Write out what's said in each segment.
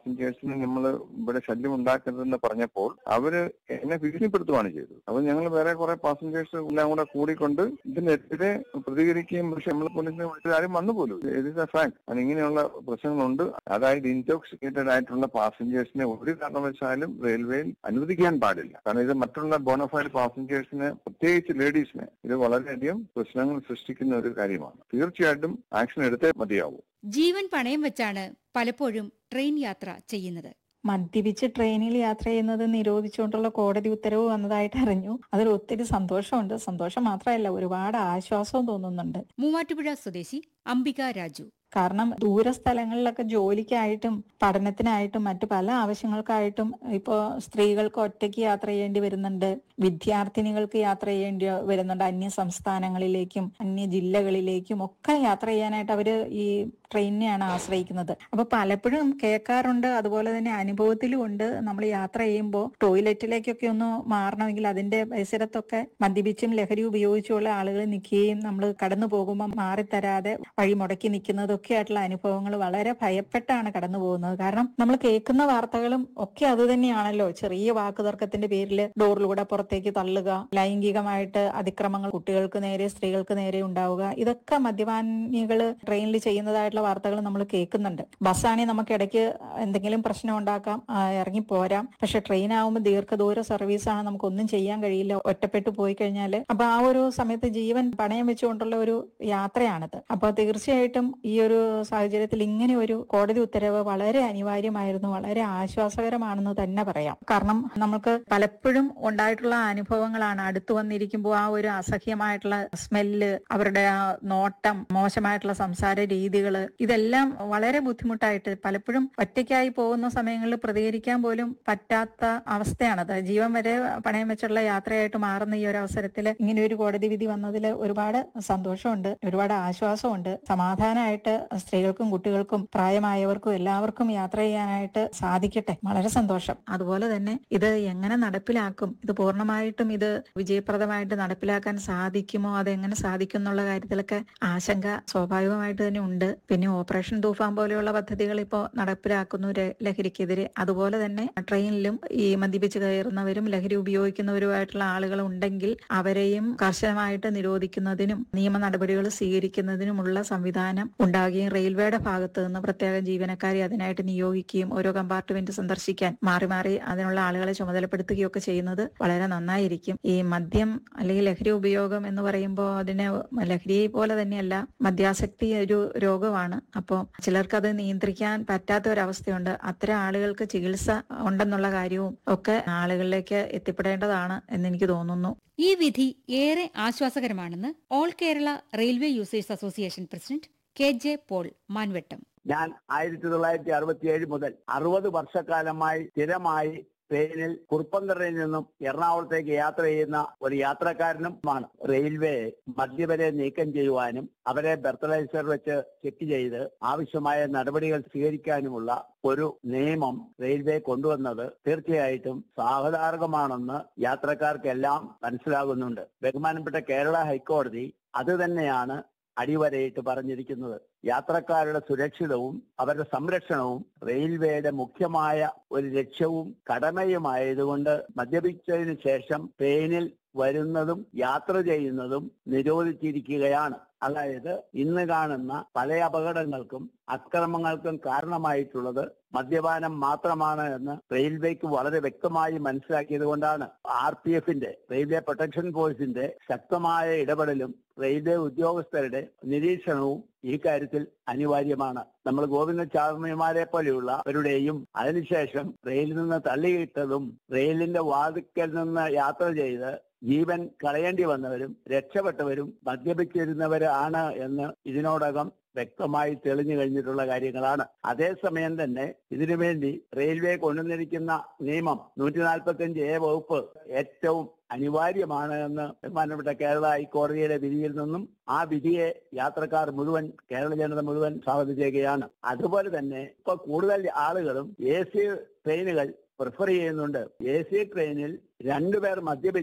പാസഞ്ചേഴ്സിന് നമ്മൾ ഇവിടെ ശല്യം ഉണ്ടാക്കരുതെന്ന് പറഞ്ഞപ്പോൾ അവര് എന്നെ ഭീഷണിപ്പെടുത്തുകയാണ് ചെയ്തത് അപ്പൊ ഞങ്ങൾ വേറെ കുറെ പാസഞ്ചേഴ്സ് എല്ലാം കൂടെ കൂടിക്കൊണ്ട് ഇതിനെതിരെ പ്രതികരിക്കുകയും പക്ഷെ നമ്മൾ പോലീസിനെ വിളിച്ചിട്ട് ആരും വന്നു പോലും ഇറ്റ് ഇസ് എ ഫാക്ട് അത് ഇങ്ങനെയുള്ള പ്രശ്നങ്ങളുണ്ട് അതായത് ഇൻടോക്സിക്കേറ്റഡ് ആയിട്ടുള്ള പാസഞ്ചേഴ്സിനെ ഒരു കാരണവശാലും റെയിൽവേയിൽ അനുവദിക്കാൻ പാടില്ല കാരണം ഇത് മറ്റുള്ള ബോണഫൈഡ് പാസഞ്ചേഴ്സിനെ പ്രത്യേകിച്ച് ലേഡീസിനെ ഇത് വളരെയധികം പ്രശ്നങ്ങൾ സൃഷ്ടിക്കുന്ന ഒരു കാര്യമാണ് തീർച്ചയായിട്ടും ആക്ഷൻ എടുത്തേ മതിയാവൂ ജീവൻ പണയം വെച്ചാണ് പലപ്പോഴും ട്രെയിൻ യാത്ര ചെയ്യുന്നത് മദ്യപിച്ച് ട്രെയിനിൽ യാത്ര ചെയ്യുന്നത് നിരോധിച്ചുകൊണ്ടുള്ള കോടതി ഉത്തരവ് വന്നതായിട്ട് അറിഞ്ഞു അതിൽ ഒത്തിരി സന്തോഷമുണ്ട് സന്തോഷം മാത്രമല്ല ഒരുപാട് ആശ്വാസവും തോന്നുന്നുണ്ട് മൂവാറ്റുപുഴ സ്വദേശി അംബിക രാജു കാരണം ദൂര സ്ഥലങ്ങളിലൊക്കെ ജോലിക്കായിട്ടും പഠനത്തിനായിട്ടും മറ്റു പല ആവശ്യങ്ങൾക്കായിട്ടും ഇപ്പോൾ സ്ത്രീകൾക്ക് ഒറ്റയ്ക്ക് യാത്ര ചെയ്യേണ്ടി വരുന്നുണ്ട് വിദ്യാർത്ഥിനികൾക്ക് യാത്ര ചെയ്യേണ്ടി വരുന്നുണ്ട് അന്യ സംസ്ഥാനങ്ങളിലേക്കും അന്യ ജില്ലകളിലേക്കും ഒക്കെ യാത്ര ചെയ്യാനായിട്ട് അവര് ഈ ട്രെയിനിനെയാണ് ആശ്രയിക്കുന്നത് അപ്പൊ പലപ്പോഴും കേൾക്കാറുണ്ട് അതുപോലെ തന്നെ അനുഭവത്തിലും ഉണ്ട് നമ്മൾ യാത്ര ചെയ്യുമ്പോൾ ടോയ്ലറ്റിലേക്കൊക്കെ ഒന്ന് മാറണമെങ്കിൽ അതിന്റെ പരിസരത്തൊക്കെ മദ്യപിച്ചും ലഹരി ഉപയോഗിച്ചുള്ള ആളുകൾ നിൽക്കുകയും നമ്മൾ കടന്നു പോകുമ്പോൾ മാറിത്തരാതെ വഴി മുടക്കി നിൽക്കുന്നതൊക്കെ ആയിട്ടുള്ള അനുഭവങ്ങൾ വളരെ ഭയപ്പെട്ടാണ് കടന്നു പോകുന്നത് കാരണം നമ്മൾ കേൾക്കുന്ന വാർത്തകളും ഒക്കെ അത് തന്നെയാണല്ലോ ചെറിയ വാക്കുതർക്കത്തിന്റെ പേരിൽ ഡോറിലൂടെ പുറത്തേക്ക് തള്ളുക ലൈംഗികമായിട്ട് അതിക്രമങ്ങൾ കുട്ടികൾക്ക് നേരെ സ്ത്രീകൾക്ക് നേരെ ഉണ്ടാവുക ഇതൊക്കെ മദ്യപാനികൾ ട്രെയിനിൽ ചെയ്യുന്നതായിട്ടുള്ള വാർത്തകൾ നമ്മൾ കേൾക്കുന്നുണ്ട് ബസ്സാണെങ്കിൽ നമുക്ക് ഇടയ്ക്ക് എന്തെങ്കിലും പ്രശ്നം ഉണ്ടാക്കാം ആ, ഇറങ്ങി പോരാം പക്ഷെ ട്രെയിൻ ആകുമ്പോൾ ദീർഘദൂര സർവീസാണ് നമുക്കൊന്നും ചെയ്യാൻ കഴിയില്ല ഒറ്റപ്പെട്ടു പോയി കഴിഞ്ഞാൽ അപ്പൊ ആ ഒരു സമയത്ത് ജീവൻ പണയം വെച്ചുകൊണ്ടുള്ള ഒരു യാത്രയാണിത് അപ്പൊ തീർച്ചയായിട്ടും ഈ ഒരു സാഹചര്യത്തിൽ ഇങ്ങനെ ഒരു കോടതി ഉത്തരവ് വളരെ അനിവാര്യമായിരുന്നു വളരെ ആശ്വാസകരമാണെന്ന് തന്നെ പറയാം കാരണം നമുക്ക് പലപ്പോഴും ഉണ്ടായിട്ടുള്ള അനുഭവങ്ങളാണ് അടുത്തു വന്നിരിക്കുമ്പോൾ ആ ഒരു അസഹ്യമായിട്ടുള്ള സ്മെല്ല് അവരുടെ ആ നോട്ടം മോശമായിട്ടുള്ള സംസാര രീതികള് ഇതെല്ലാം വളരെ ബുദ്ധിമുട്ടായിട്ട് പലപ്പോഴും ഒറ്റയ്ക്കായി പോകുന്ന സമയങ്ങളിൽ പ്രതികരിക്കാൻ പോലും പറ്റാത്ത അവസ്ഥയാണത് ജീവൻ വരെ പണയം വെച്ചുള്ള യാത്രയായിട്ട് മാറുന്ന ഈ ഒരു അവസരത്തിൽ ഇങ്ങനെ ഒരു കോടതി വിധി വന്നതിൽ ഒരുപാട് സന്തോഷമുണ്ട് ഒരുപാട് ആശ്വാസമുണ്ട് സമാധാനമായിട്ട് സ്ത്രീകൾക്കും കുട്ടികൾക്കും പ്രായമായവർക്കും എല്ലാവർക്കും യാത്ര ചെയ്യാനായിട്ട് സാധിക്കട്ടെ വളരെ സന്തോഷം അതുപോലെ തന്നെ ഇത് എങ്ങനെ നടപ്പിലാക്കും ഇത് പൂർണ്ണമായിട്ടും ഇത് വിജയപ്രദമായിട്ട് നടപ്പിലാക്കാൻ സാധിക്കുമോ അതെങ്ങനെ സാധിക്കും എന്നുള്ള കാര്യത്തിലൊക്കെ ആശങ്ക സ്വാഭാവികമായിട്ട് തന്നെ ഉണ്ട് പിന്നെ ഓപ്പറേഷൻ തൂഫാൻ പോലെയുള്ള പദ്ധതികൾ ഇപ്പോൾ നടപ്പിലാക്കുന്നു ര- ലഹരിക്കെതിരെ അതുപോലെ തന്നെ ട്രെയിനിലും ഈ മദ്യപിച്ച് കയറുന്നവരും ലഹരി ഉപയോഗിക്കുന്നവരുമായിട്ടുള്ള ആളുകൾ ഉണ്ടെങ്കിൽ അവരെയും കർശനമായിട്ട് നിരോധിക്കുന്നതിനും നിയമ നടപടികൾ സ്വീകരിക്കുന്നതിനുമുള്ള സംവിധാനം ഉണ്ടാകുകയും റെയിൽവേയുടെ ഭാഗത്ത് നിന്ന് പ്രത്യേക ജീവനക്കാരെ അതിനായിട്ട് നിയോഗിക്കുകയും ഓരോ കമ്പാർട്ട്മെന്റ് സന്ദർശിക്കാൻ മാറി മാറി അതിനുള്ള ആളുകളെ ചുമതലപ്പെടുത്തുകയൊക്കെ ചെയ്യുന്നത് വളരെ നന്നായിരിക്കും ഈ മദ്യം അല്ലെങ്കിൽ ലഹരി ഉപയോഗം എന്ന് പറയുമ്പോൾ അതിനെ ലഹരിയെ പോലെ തന്നെയല്ല മദ്യാസക്തി ഒരു രോഗമാണ് അപ്പോൾ ചിലർക്കത് നിയന്ത്രിക്കാൻ പറ്റാത്ത ഒരവസ്ഥയുണ്ട് അത്തരം ആളുകൾക്ക് ചികിത്സ ഉണ്ടെന്നുള്ള കാര്യവും ഒക്കെ ആളുകളിലേക്ക് എത്തിപ്പെടേണ്ടതാണ് എന്ന് എനിക്ക് തോന്നുന്നു ഈ വിധി ഏറെ ആശ്വാസകരമാണെന്ന് all Kerala railway users association president K J Paul Manvettom ഞാൻ ആയിരത്തി തൊള്ളായിരത്തി അറുപത്തിയേഴ് മുതൽ അറുപത് വർഷക്കാലമായി സ്ഥിരമായി ട്രെയിനിൽ കുറുപ്പന്തറയിൽ നിന്നും എറണാകുളത്തേക്ക് യാത്ര ചെയ്യുന്ന ഒരു യാത്രക്കാരനുമാണ് റെയിൽവേ മദ്യപരെ നീക്കം ചെയ്യുവാനും അവരെ ബെർത്തലൈസർ വെച്ച് ചെക്ക് ചെയ്ത് ആവശ്യമായ നടപടികൾ സ്വീകരിക്കാനുമുള്ള ഒരു നിയമം റെയിൽവേ കൊണ്ടുവന്നത് തീർച്ചയായിട്ടും സാഹതാർഹമാണെന്ന് യാത്രക്കാർക്കെല്ലാം മനസ്സിലാകുന്നുണ്ട് ബഹുമാനപ്പെട്ട കേരള ഹൈക്കോടതി അത് തന്നെയാണ് അടിവരയിട്ട് പറഞ്ഞിരിക്കുന്നത് യാത്രക്കാരുടെ സുരക്ഷിതവും അവരുടെ സംരക്ഷണവും റെയിൽവേയുടെ മുഖ്യമായ ഒരു ലക്ഷ്യവും കടമയുമായതുകൊണ്ട് മദ്യപിച്ചതിന് ശേഷം ട്രെയിനിൽ വരുന്നതും യാത്ര ചെയ്യുന്നതും നിരോധിച്ചിരിക്കുകയാണ് അതായത് ഇന്ന് കാണുന്ന പല അപകടങ്ങൾക്കും അക്രമങ്ങൾക്കും കാരണമായിട്ടുള്ളത് മദ്യപാനം മാത്രമാണ് എന്ന് റെയിൽവേക്ക് വളരെ വ്യക്തമായി മനസ്സിലാക്കിയത് കൊണ്ടാണ് ആർ പി എഫിന്റെ റെയിൽവേ പ്രൊട്ടക്ഷൻ ഫോഴ്സിന്റെ ശക്തമായ ഇടപെടലും റെയിൽവേ ഉദ്യോഗസ്ഥരുടെ നിരീക്ഷണവും ഈ കാര്യത്തിൽ അനിവാര്യമാണ് നമ്മൾ ഗോവിന്ദ ചാർമിമാരെ പോലെയുള്ളവരുടെയും അതിനുശേഷം റെയിലിൽ നിന്ന് തള്ളിയിട്ടതും റെയിലിന്റെ വാതിക്കൽ നിന്ന് യാത്ര ചെയ്ത് ജീവൻ കളയേണ്ടി വന്നവരും രക്ഷപ്പെട്ടവരും മദ്യപിച്ചിരുന്നവരാണ് എന്ന് ഇതിനോടകം വ്യക്തമായി തെളിഞ്ഞു കഴിഞ്ഞിട്ടുള്ള കാര്യങ്ങളാണ് അതേസമയം തന്നെ ഇതിനുവേണ്ടി റെയിൽവേ കൊണ്ടുവന്നിരിക്കുന്ന നിയമം നൂറ്റി നാൽപ്പത്തി അഞ്ച് എ വകുപ്പ് ഏറ്റവും അനിവാര്യമാണ് എന്ന് ബഹുമാനപ്പെട്ട കേരള ഹൈക്കോടതിയുടെ വിധിയിൽ നിന്നും ആ വിധിയെ യാത്രക്കാർ മുഴുവൻ കേരള ജനത മുഴുവൻ സ്വാഗതം ചെയ്യുകയാണ് അതുപോലെ തന്നെ ഇപ്പൊ കൂടുതൽ ആളുകളും എ സി ട്രെയിനുകൾ പ്രിഫർ ചെയ്യുന്നുണ്ട് എ സി ട്രെയിനിൽ രണ്ടുപേർ മദ്യപിച്ചും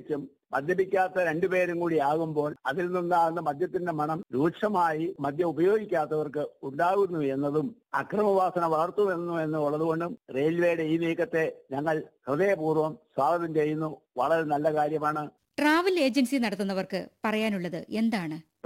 മദ്യപിക്കാത്ത രണ്ടുപേരും കൂടി ആകുമ്പോൾ അതിൽ നിന്നാകുന്ന മദ്യത്തിന്റെ മണം രൂക്ഷമായി മദ്യം ഉപയോഗിക്കാത്തവർക്ക് ഉണ്ടാകുന്നു എന്നതും അക്രമവാസന വളർത്തുന്നു എന്നുള്ളതുകൊണ്ടും റെയിൽവേയുടെ ഈ നീക്കത്തെ ഞങ്ങൾ ഹൃദയപൂർവ്വം സ്വാഗതം ചെയ്യുന്നു വളരെ നല്ല കാര്യമാണ് ട്രാവൽ ഏജൻസി നടത്തുന്നവർക്ക് പറയാനുള്ളത് എന്താണ്